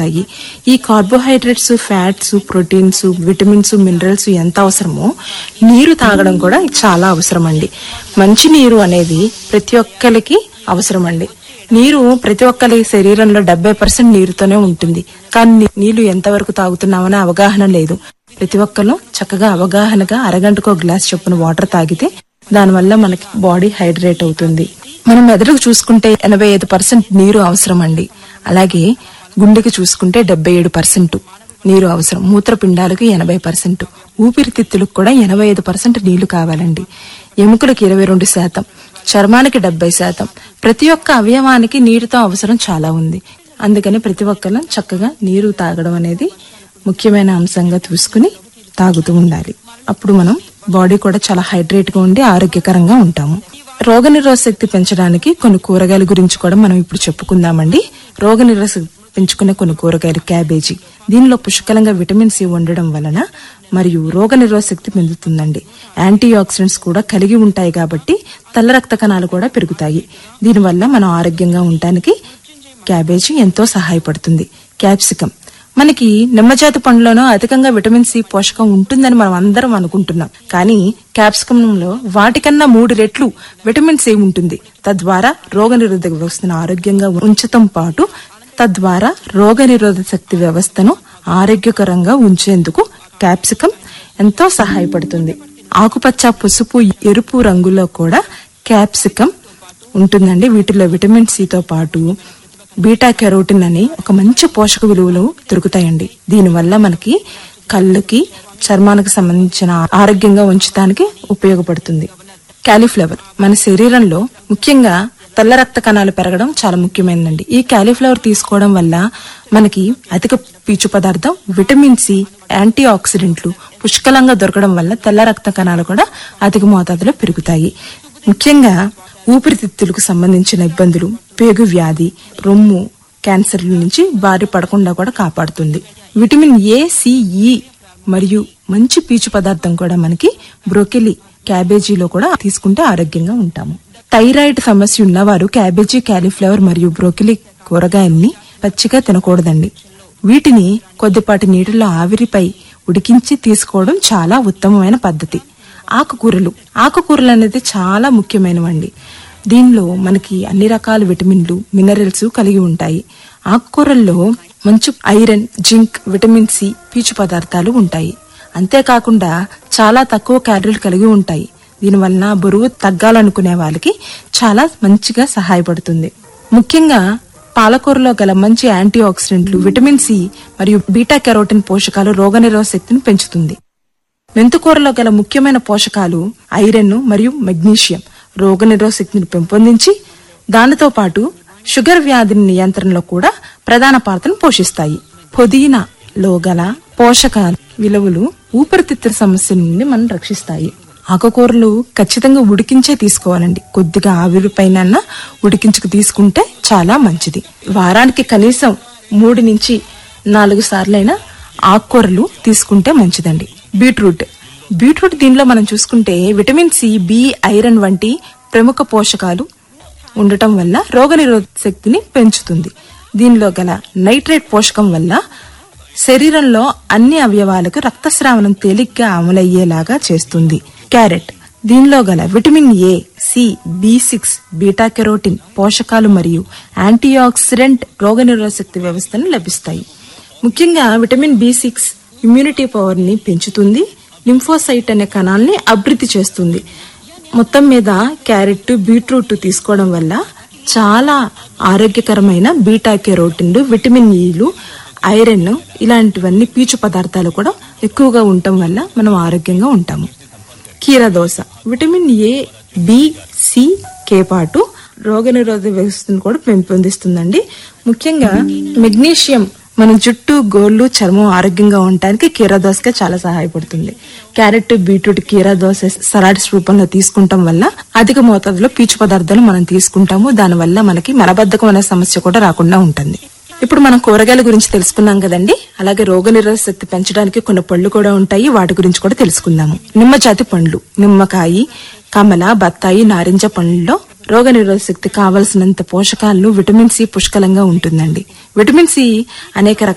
పెరుగుతాయి ఈ carbohydrates fats proteins vitamins minerals ఎంత అవసరమో నీరు తాగడం కూడా చాలా అవసరం అండి మంచి నీరు అనేది ప్రతి ఒక్కరికి అవసరం అండి నీరు ప్రతి ఒక్కరి శరీరంలో డెబ్బై పర్సెంట్ నీరుతోనే ఉంటుంది కానీ నీ- నీళ్లు ఎంతవరకు తాగుతున్నామనే అవగాహన లేదు ప్రతి ఒక్కరు చక్కగా అవగాహనగా అరగంటకు ఒక గ్లాస్ చొప్పున వాటర్ తాగితే దానివల్ల మనకి బాడీ హైడ్రేట్ అవుతుంది మనం మెదడుకు చూసుకుంటే ఎనభై ఐదు పర్సెంట్ నీరు అవసరం అండి అలాగే గుండెకి చూసుకుంటే డెబ్బై ఏడు పర్సెంట్ నీరు అవసరం మూత్రపిండాలకు ఎనభై పర్సెంట్ ఊపిరితిత్తులకు కూడా ఎనభై ఐదు పర్సెంట్ నీళ్లు కావాలండి ఎముకలకు ఇరవై రెండు శాతం చర్మానికి డెబ్బై శాతం ప్రతి ఒక్క అవయవానికి నీరుతో అవసరం చాలా ఉంది అందుకని ప్రతి ఒక్కరు చక్కగా నీరు తాగడం అనేది ముఖ్యమైన అంశంగా చూసుకుని తాగుతూ ఉండాలి అప్పుడు మనం బాడీ కూడా చాలా హైడ్రేట్ గా ఉండి ఆరోగ్యకరంగా ఉంటాము రోగనిరోధక శక్తి పెంచడానికి కొన్ని కూరగాయల గురించి కూడా మనం ఇప్పుడు చెప్పుకుందామండి రోగనిరోధక శక్తి పెంచుకునే కొన్ని కూరగాయలు క్యాబేజీ దీనిలో పుష్కలంగా విటమిన్ సి ఉండడం వలన మరియు రోగనిరోధక శక్తి పెంచుతుందండి యాంటీ ఆక్సిడెంట్స్ కూడా కలిగి ఉంటాయి కాబట్టి తెల్ల రక్త కణాలు కూడా పెరుగుతాయి దీనివల్ల మనం ఆరోగ్యంగా ఉండటానికి క్యాబేజీ ఎంతో సహాయపడుతుంది క్యాప్సికం మనకి నిమ్మజాతి పండులోనూ అధికంగా విటమిన్ సి పోషకం ఉంటుందని మనం అందరం అనుకుంటున్నాం కానీ క్యాప్సికంలో వాటికన్నా మూడు రెట్లు విటమిన్ సి ఉంటుంది తద్వారా రోగనిరోధక వ్యవస్థను ఆరోగ్యంగా ఉంచటం పాటు తద్వారా రోగనిరోధక శక్తి వ్యవస్థను ఆరోగ్యకరంగా ఉంచేందుకు క్యాప్సికం ఎంతో సహాయపడుతుంది ఆకుపచ్చ పసుపు ఎరుపు రంగులో కూడా క్యాప్సికం ఉంటుందండి వీటిలో విటమిన్ సితో పాటు బీటా కెరోటిన్ అని ఒక మంచి పోషక విలువలు దొరుకుతాయండి దీనివల్ల మనకి కళ్ళుకి చర్మానికి సంబంధించిన ఆరోగ్యంగా ఉంచడానికి ఉపయోగపడుతుంది క్యాలీఫ్లవర్ మన శరీరంలో ముఖ్యంగా తెల్ల రక్త కణాలు పెరగడం చాలా ముఖ్యమైనదండి ఈ క్యాలీఫ్లవర్ తీసుకోవడం వల్ల మనకి అధిక పీచు పదార్థం విటమిన్ సి యాంటీ ఆక్సిడెంట్లు పుష్కలంగా దొరకడం వల్ల తెల్ల రక్త కణాలు కూడా అధిక మోతాదులో పెరుగుతాయి ముఖ్యంగా ఊపిరితిత్తులకు సంబంధించిన ఇబ్బందులు పేగు వ్యాధి రొమ్ము క్యాన్సర్ల నుంచి బారి పడకుండా కూడా కాపాడుతుంది విటమిన్ ఏ సిఈ మరియు మంచి పీచు పదార్థం కూడా మనకి బ్రోకెలి క్యాబేజీలో కూడా తీసుకుంటే ఆరోగ్యంగా ఉంటాము థైరాయిడ్ సమస్య ఉన్నవారు క్యాబేజీ క్యాలీఫ్లవర్ మరియు బ్రోకెలి కూరగాయల్ని పచ్చిగా తినకూడదండి వీటిని కొద్దిపాటి నీటిలో ఆవిరిపై ఉడికించి తీసుకోవడం చాలా ఉత్తమమైన పద్ధతి ఆకుకూరలు ఆకుకూరలు అనేది చాలా ముఖ్యమైనవండి దీనిలో మనకి అన్ని రకాల విటమిన్లు మినరల్స్ కలిగి ఉంటాయి ఆకుకూరల్లో మంచి ఐరన్ జింక్ విటమిన్ సి పీచు పదార్థాలు ఉంటాయి అంతేకాకుండా చాలా తక్కువ క్యాలరీలు కలిగి ఉంటాయి దీనివలన బరువు తగ్గాలనుకునే వాళ్ళకి చాలా మంచిగా సహాయపడుతుంది ముఖ్యంగా పాలకూరలో గల మంచి యాంటీ ఆక్సిడెంట్లు విటమిన్ సి మరియు బీటా కెరోటిన్ పోషకాలు రోగనిరోధక శక్తిని పెంచుతుంది మెంతుకూరలో గల ముఖ్యమైన పోషకాలు ఐరన్ మరియు మెగ్నీషియం రోగనిరోధక శక్తిని పెంపొందించి దానితో పాటు షుగర్ వ్యాధి నియంత్రణలో కూడా ప్రధాన పాత్రను పోషిస్తాయి పుదీనాలో గల పోషక విలువలు ఊపిరితిత్తుల సమస్య నుండి మనం రక్షిస్తాయి ఆకుకూరలు ఖచ్చితంగా ఉడికించే తీసుకోవాలండి కొద్దిగా ఆవిరి పైన ఉడికించుకు తీసుకుంటే చాలా మంచిది వారానికి కనీసం మూడు నుంచి నాలుగు సార్లైనా ఆకుకూరలు తీసుకుంటే మంచిదండి బీట్రూట్ బీట్రూట్ దీనిలో మనం చూసుకుంటే విటమిన్ సి బి ఐరన్ వంటి ప్రముఖ పోషకాలు ఉండటం వల్ల రోగనిరోధక శక్తిని పెంచుతుంది దీనిలో గల నైట్రేట్ పోషకం వల్ల శరీరంలో అన్ని అవయవాలకు రక్తస్రావణం తేలిగ్గా అమలయ్యేలాగా చేస్తుంది క్యారెట్ దీనిలో గల vitamin A C B six beta carotene పోషకాలు మరియు యాంటీ ఆక్సిడెంట్ రోగనిరోధక శక్తి వ్యవస్థను లభిస్తాయి ముఖ్యంగా vitamin B six immunity power ని పెంచుతుంది లింఫోసైట్ అనే కణాలని అభివృద్ధి చేస్తుంది మొత్తం మీద క్యారెట్ బీట్రూట్ తీసుకోవడం వల్ల చాలా ఆరోగ్యకరమైన బీటా కెరోటిన్లు విటమిన్ ఈలు ఐరన్ ఇలాంటివన్నీ పీచు పదార్థాలు కూడా ఎక్కువగా ఉండటం వల్ల మనం ఆరోగ్యంగా ఉంటాము కీరా దోస vitamin A B C K పాటు రోగనిరోధక వ్యవస్థను కూడా పెంపొందిస్తుందండి ముఖ్యంగా మెగ్నీషియం మన జుట్టు గోళ్ళు చర్మం ఆరోగ్యంగా ఉండటానికి కీరా దోసగా చాలా సహాయపడుతుంది క్యారెట్ బీట్రూట్ కీరా దోస సలాడ్స్ రూపంలో తీసుకుంటాం వల్ల అధిక మోతాదులో పీచు పదార్థాలు మనం తీసుకుంటాము దానివల్ల మనకి మలబద్ధకం అనే సమస్య కూడా రాకుండా ఉంటుంది ఇప్పుడు మనం కూరగాయల గురించి తెలుసుకున్నాం కదండి అలాగే రోగనిరోధక శక్తి పెంచడానికి కొన్ని పళ్ళు కూడా ఉంటాయి వాటి గురించి కూడా తెలుసుకుందాము నిమ్మ జాతి పండ్లు నిమ్మకాయి కమల బత్తాయి నారింజ పండ్లలో రోగనిరోధక శక్తి కావలసినంత పోషకాలను విటమిన్ సి పుష్కలంగా ఉంటుందండి విటమిన్ సి అనేక రకాల